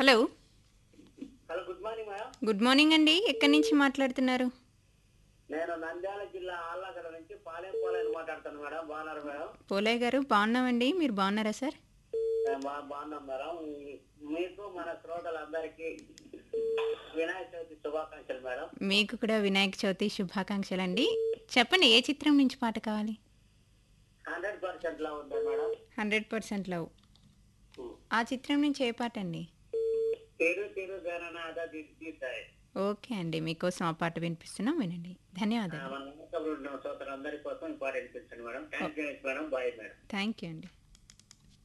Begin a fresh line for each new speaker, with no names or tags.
hello
hello good morning madam
good morning అండి ఎక్కడి నుంచి మాట్లాడుతున్నారు
నేను నంద్యాల జిల్లా ఆళ్ళగడ నుంచి పాలెం పోలేని మాట్లాడుతాను మేడం బాగున్నారు మేడం
పోలయ్య గారు బాగున్నామండి మీరు బాగున్నారా సార్
మేము బా- బాగున్నాం మేడం మీకు మన శ్రోతలందరికీ వినాయక చవితి శుభాకాంక్షలు మేడం
మీకు కూడా వినాయక చవితి శుభాకాంక్షలు అండి చెప్పండి ఏ చిత్రం నుంచి పాట కావాలి
హండ్రెడ్ పర్సెంట్ లా ఉందా మేడం
హండ్రెడ్ పర్సెంట్ లవ్ ఆ చిత్రం నుంచి ఏ పాట అండి
తిరు తిరు గణనాథ దిద్దిద్దాయి
ఓకే అండి మీకోసం ఆ పాట వినిపిస్తున్నాం వినండి ధన్యవాదాలు
మన శ్రోతలందరి కోసం important madam thank you madam bye madam
thank you అండి